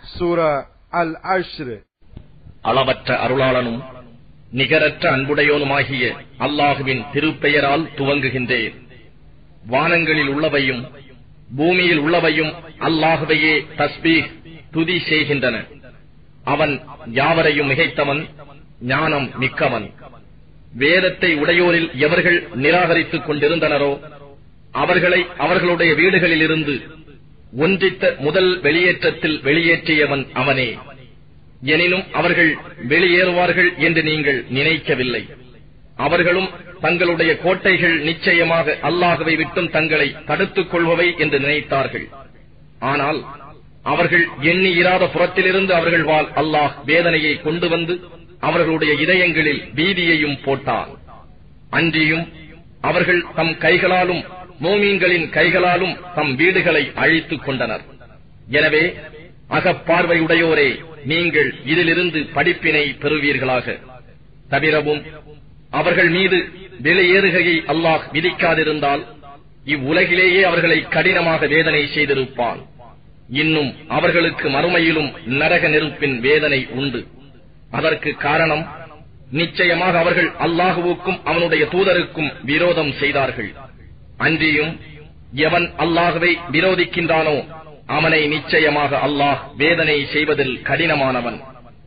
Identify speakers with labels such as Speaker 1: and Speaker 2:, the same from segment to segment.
Speaker 1: சூரா அல் அஷ்ர்
Speaker 2: அளவற்ற அருளாளனும் நிகரற்ற அன்புடையோனுமாகிய அல்லாஹுவின் திருப்பெயரால் துவங்குகின்றேன் வானங்களில் உள்ளவையும் பூமியில் உள்ளவையும் அல்லாஹுவையே தஸ்பீஹ் துதி செய்கின்றன அவன் யாவரையும் மிகைத்தவன் ஞானம் மிக்கவன் வேதத்தை உடையோரில் எவர்கள் நிராகரித்துக் கொண்டிருந்தனரோ அவர்களை அவர்களுடைய வீடுகளிலிருந்து ஒன்றித்த முதல் வெளியேற்றத்தில் வெளியேற்றியவன் அவனே எனினும் அவர்கள் வெளியேறுவார்கள் என்று நீங்கள் நினைக்கவில்லை அவர்களும் தங்களுடைய கோட்டைகள் நிச்சயமாக அல்லாஹுவை விட்டும் தங்களை தடுத்துக் கொள்பவை என்று நினைத்தார்கள் ஆனால் அவர்கள் எண்ணி இராத புறத்திலிருந்து அவர்கள் வாழ் அல்லாஹ் வேதனையை கொண்டு வந்து அவர்களுடைய இதயங்களில் பீதியையும் போட்டான் அன்றியும் அவர்கள் தம் கைகளாலும் மோமீன்களின் கைகளாலும் தம் வீடுகளை அழித்துக் கொண்டனர் எனவே அகப்பார்வையுடையோரே நீங்கள் இதிலிருந்து படிப்பினை பெறுவீர்களாக தவிரவும் அவர்கள் மீது வெளியேறுகையை அல்லாஹ் விதிக்காதிருந்தால் இவ்வுலகிலேயே அவர்களை கடினமாக வேதனை செய்திருப்பான் இன்னும் அவர்களுக்கு மறுமையிலும் நரக நெருப்பின் வேதனை உண்டு அதற்கு காரணம் நிச்சயமாக அவர்கள் அல்லாஹுவுக்கும் அவனுடைய தூதருக்கும் விரோதம் செய்தார்கள் அன்றியும் எவன் அல்லாஹுவை விரோதிக்கின்றானோ அவனை நிச்சயமாக அல்லாஹ் வேதனை செய்வதில் கடினமானவன்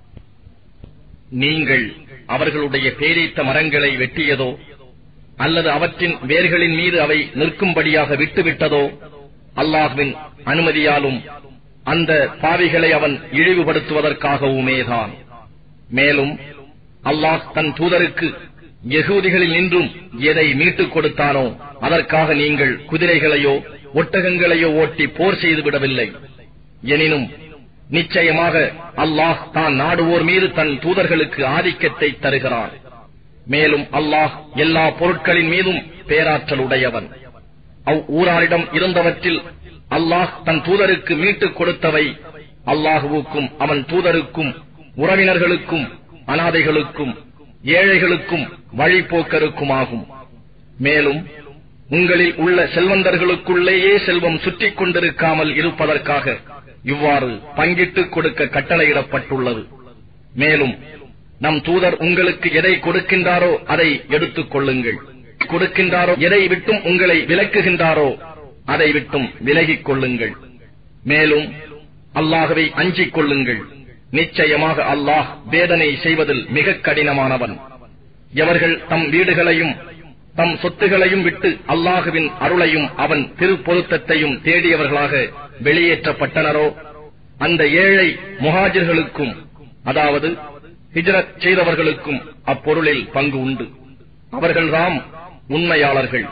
Speaker 2: நீங்கள் அவர்களுடைய பேரீத்த மரங்களை வெட்டியதோ அல்லது அவற்றின் வேர்களின் மீது அவை நிற்கும்படியாக விட்டுவிட்டதோ அல்லாஹ்வின் அனுமதியாலும் அந்த பாவிகளை அவன் இழிவுபடுத்துவதற்காகவுமேதான் மேலும் அல்லாஹ் தன் தூதருக்கு யகூதிகளில் நின்றும் எதை மீட்டுக் கொடுத்தானோ அதற்காக நீங்கள் குதிரைகளையோ ஒட்டகங்களையோ ஓட்டி போர் செய்து விடவில்லை எனினும் நிச்சயமாக அல்லாஹ் தான் நாடுவோர் மீது தன் தூதர்களுக்கு ஆதிக்கத்தை தருகிறான் மேலும் அல்லாஹ் எல்லா பொருட்களின் மீதும் பேராற்றல் உடையவன் அவ் ஊராரிடம் இருந்தவற்றில் அல்லாஹ் தன் தூதருக்கு மீட்டுக் கொடுத்தவை அல்லாஹுவுக்கும் அவன் தூதருக்கும் உறவினர்களுக்கும் அனாதைகளுக்கும் ஏழைகளுக்கும் வழிபோக்கருக்குமாகும் மேலும் உங்களில் உள்ள செல்வந்தர்களுக்குள்ளேயே செல்வம் சுற்றிக் கொண்டிருக்காமல் இருப்பதற்காக இவ்வாறு பங்கிட்டுக் கொடுக்க கட்டளையிடப்பட்டுள்ளது மேலும் நம் தூதர் உங்களுக்கு எதை கொடுக்கின்றாரோ அதை எடுத்துக் கொள்ளுங்கள் கொடுக்கின்றாரோ எதை விட்டும் உங்களை விலக்குகின்றாரோ அதை விட்டும் விலகிக் கொள்ளுங்கள் மேலும் அல்லாஹவை அஞ்சிக் கொள்ளுங்கள் நிச்சயமாக அல்லாஹ் வேதனை செய்வதில் மிக கடினமானவன் எவர்கள் தம் வீடுகளையும் தம் சொத்துகளையும் விட்டு அல்லாஹுவின் அருளையும் அவன் திருப்பொருத்தத்தையும் தேடியவர்களாக வெளியேற்றப்பட்டனரோ அந்த ஏழை முஹாஜிர்களுக்கும் அதாவது ஹிஜ்ரத் செய்தவர்களுக்கும் அப்பொருளில் பங்கு உண்டு அவர்கள்தாம் உண்மையாளர்கள்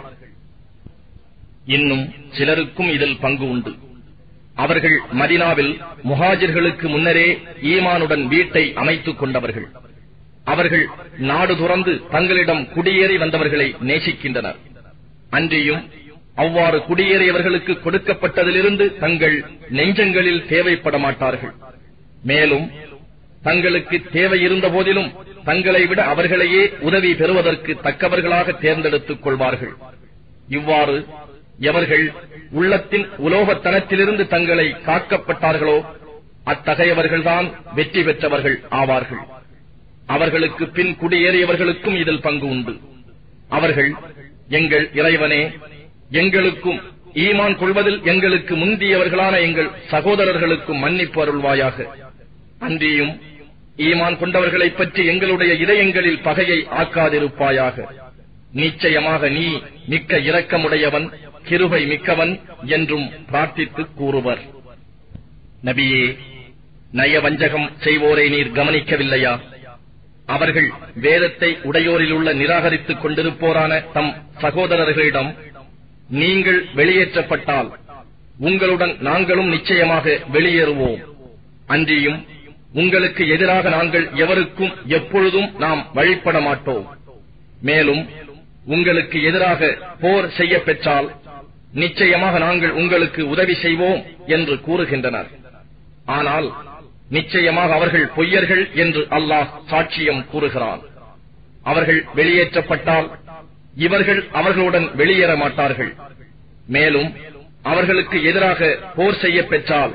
Speaker 2: இன்னும் சிலருக்கும் இதில் பங்கு உண்டு அவர்கள் மதினாவில் முஹாஜிர்களுக்கு முன்னரே ஈமானுடன் வீட்டை அமைத்துக் கொண்டவர்கள் அவர்கள் நாடு துறந்து தங்களிடம் குடியேறி வந்தவர்களை நேசிக்கின்றனர் அன்றியும் அவ்வாறு குடியேறியவர்களுக்கு கொடுக்கப்பட்டதிலிருந்து தங்கள் நெஞ்சங்களில் தேவைப்பட மாட்டார்கள் மேலும் தங்களுக்கு தேவை இருந்த போதிலும் தங்களை விட அவர்களையே உதவி பெறுவதற்கு தக்கவர்களாக தேர்ந்தெடுத்துக் கொள்வார்கள் இவ்வாறு எவர்கள் உள்ளத்தின் உலோகத்தனத்திலிருந்து தங்களை காக்கப்பட்டார்களோ அத்தகையவர்கள்தான் வெற்றி பெற்றவர்கள் ஆவார்கள் அவர்களுக்கு பின் குடியேறியவர்களுக்கும் இதில் பங்கு உண்டு அவர்கள் எங்கள் இறைவனே எங்களுக்கும் ஈமான் கொள்வதில் எங்களுக்கு முந்தியவர்களான எங்கள் சகோதரர்களுக்கும் மன்னிப்பு அருள்வாயாக அன்றியும் ஈமான் கொண்டவர்களைப் பற்றி எங்களுடைய இதயங்களில் பகையை ஆக்காதிருப்பாயாக நிச்சயமாக நீ மிக்க இரக்கமுடையவன் கிருபை மிக்கவன் என்றும் பிரார்த்தித்து கூறுவர் நபியே நயவஞ்சகம் செய்வோரை நீர் கவனிக்கவில்லையா அவர்கள் வேதத்தை உடையோரில் உள்ள நிராகரித்துக் கொண்டிருப்போரான தம் சகோதரர்களிடம் நீங்கள் வெளியேற்றப்பட்டால் உங்களுடன் நாங்களும் நிச்சயமாக வெளியேறுவோம் அன்றியும் உங்களுக்கு எதிராக நாங்கள் எவருக்கும் எப்பொழுதும் நாம் வழிபட மாட்டோம் மேலும் உங்களுக்கு எதிராக போர் செய்ய பெற்றால் நிச்சயமாக நாங்கள் உங்களுக்கு உதவி செய்வோம் என்று கூறுகின்றனர் ஆனால் நிச்சயமாக அவர்கள் பொய்யர்கள் என்று அல்லாஹ் சாட்சியம் கூறுகிறான் அவர்கள் வெளியேற்றப்பட்டால் இவர்கள் அவர்களுடன் வெளியேற மாட்டார்கள் மேலும் அவர்களுக்கு எதிராக போர் செய்ய பெற்றால்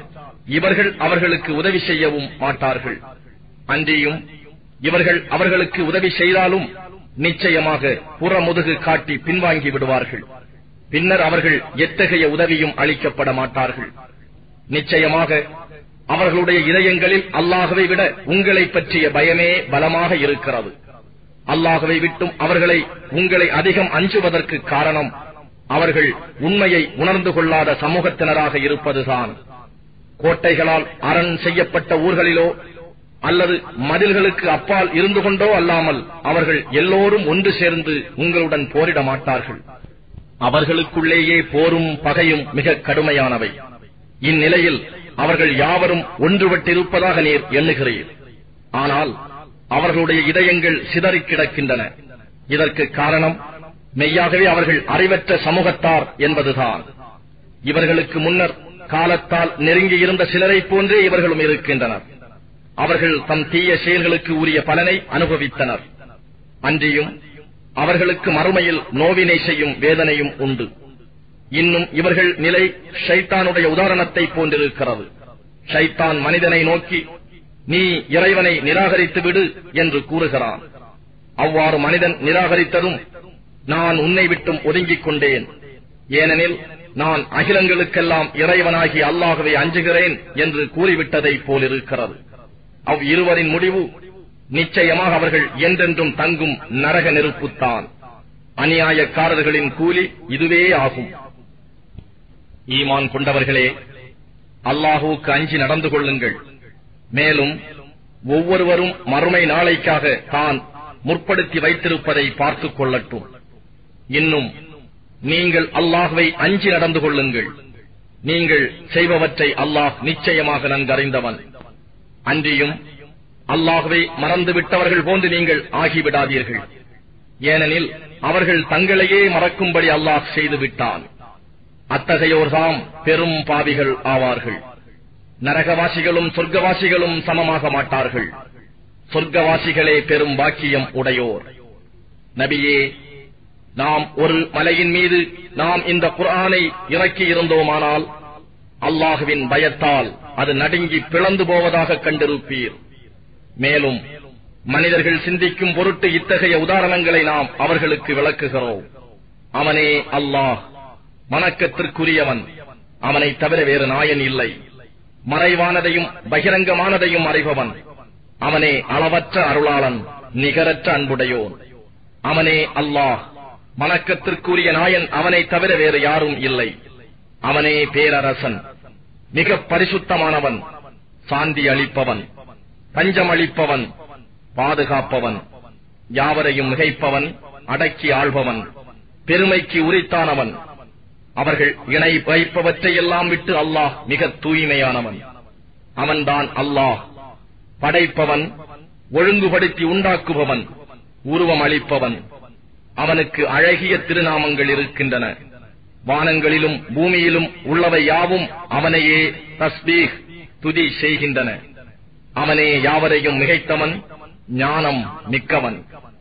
Speaker 2: இவர்கள் அவர்களுக்கு உதவி செய்யவும் மாட்டார்கள் அன்றியும் இவர்கள் அவர்களுக்கு உதவி செய்தாலும் நிச்சயமாக புறமுதுகு காட்டி பின்வாங்கி விடுவார்கள் பின்னர் அவர்கள் எத்தகைய உதவியும் அளிக்கப்பட மாட்டார்கள் நிச்சயமாக அவர்களுடைய இதயங்களில் அல்லாஹவை விட உங்களை பற்றிய பயமே பலமாக இருக்கிறது அல்லாஹவை விட்டும் அவர்களை உங்களை அதிகம் அஞ்சுவதற்கு காரணம் அவர்கள் உண்மையை உணர்ந்து கொள்ளாத சமூகத்தினராக இருப்பதுதான் கோட்டைகளால் அரண் செய்யப்பட்ட ஊர்களிலோ அல்லது மதில்களுக்கு அப்பால் இருந்து கொண்டோ அல்லாமல் அவர்கள் எல்லோரும் ஒன்று சேர்ந்து உங்களுடன் போரிட மாட்டார்கள் அவர்களுக்குள்ளேயே போரும் பகையும் மிக கடுமையானவை இந்நிலையில் அவர்கள் யாவரும் ஒன்றுபட்டிருப்பதாக நீர் எண்ணுகிறீர் ஆனால் அவர்களுடைய இதயங்கள் சிதறிக் கிடக்கின்றன இதற்கு காரணம் மெய்யாகவே அவர்கள் அறிவற்ற சமூகத்தார் என்பதுதான் இவர்களுக்கு முன்னர் காலத்தால் நெருங்கியிருந்த சிலரைப் போன்றே இவர்களும் இருக்கின்றனர் அவர்கள் தம் தீய செயல்களுக்கு உரிய பலனை அனுபவித்தனர் அன்றியும் அவர்களுக்கு மறுமையில் நோவினை செய்யும் வேதனையும் உண்டு இன்னும் இவர்கள் நிலை ஷைத்தானுடைய உதாரணத்தை போன்றிருக்கிறது ஷைத்தான் மனிதனை நோக்கி நீ இறைவனை நிராகரித்து விடு என்று கூறுகிறான் அவ்வாறு மனிதன் நிராகரித்ததும் நான் உன்னை விட்டும் ஒதுங்கிக் கொண்டேன் ஏனெனில் நான் அகிலங்களுக்கெல்லாம் இறைவனாகி அல்லாகவே அஞ்சுகிறேன் என்று கூறிவிட்டதைப் போலிருக்கிறது அவ் இருவரின் முடிவு நிச்சயமாக அவர்கள் என்றென்றும் தங்கும் நரக நெருப்புத்தான் அநியாயக்காரர்களின் கூலி இதுவே ஆகும் ஈமான் கொண்டவர்களே அல்லாஹுவுக்கு அஞ்சி நடந்து கொள்ளுங்கள் மேலும் ஒவ்வொருவரும் மறுமை நாளைக்காக தான் முற்படுத்தி வைத்திருப்பதை பார்த்துக் கொள்ளட்டும் இன்னும் நீங்கள் அல்லாஹுவை அஞ்சி நடந்து கொள்ளுங்கள் நீங்கள் செய்பவற்றை அல்லாஹ் நிச்சயமாக நன்கறிந்தவன் அன்றியும் அல்லாஹுவை மறந்துவிட்டவர்கள் போன்று நீங்கள் ஆகிவிடாதீர்கள் ஏனெனில் அவர்கள் தங்களையே மறக்கும்படி அல்லாஹ் செய்து விட்டான் அத்தகையோர்தாம் பெரும் பாவிகள் ஆவார்கள் நரகவாசிகளும் சொர்க்கவாசிகளும் சமமாக மாட்டார்கள் சொர்க்கவாசிகளே பெரும் பாக்கியம் உடையோர் நபியே நாம் ஒரு மலையின் மீது நாம் இந்த குர்ஆனை இறக்கி இருந்தோமானால் அல்லாஹுவின் பயத்தால் அது நடுங்கி பிளந்து போவதாக கண்டிருப்பீர் மேலும் மனிதர்கள் சிந்திக்கும் பொருட்டு இத்தகைய உதாரணங்களை நாம் அவர்களுக்கு விளக்குகிறோம் அவனே அல்லாஹ் வணக்கத்திற்குரியவன் அவனை தவிர வேறு நாயன் இல்லை மறைவானதையும் பகிரங்கமானதையும் அறிபவன் அவனே அளவற்ற அருளாளன் நிகரற்ற அன்புடையோன் அவனே அல்லாஹ் வணக்கத்திற்குரிய நாயன் அவனை தவிர வேறு யாரும் இல்லை அவனே பேரரசன் மிக பரிசுத்தமானவன் சாந்தி அளிப்பவன் பஞ்சம் அளிப்பவன் பாதுகாப்பவன் யாவரையும் மிகைப்பவன் அடக்கி ஆள்பவன் பெருமைக்கு உரித்தானவன் அவர்கள் இணை வைப்பவற்றையெல்லாம் விட்டு அல்லாஹ் மிக தூய்மையானவன் அவன்தான் அல்லாஹ் படைப்பவன் ஒழுங்குபடுத்தி உண்டாக்குபவன் உருவம் அளிப்பவன் அவனுக்கு அழகிய திருநாமங்கள் இருக்கின்றன வானங்களிலும் பூமியிலும் உள்ளவை யாவும் அவனையே தஸ்பீக் துதி செய்கின்றன அவனே யாவரையும் மிகைத்தவன் ஞானம் மிக்கவன்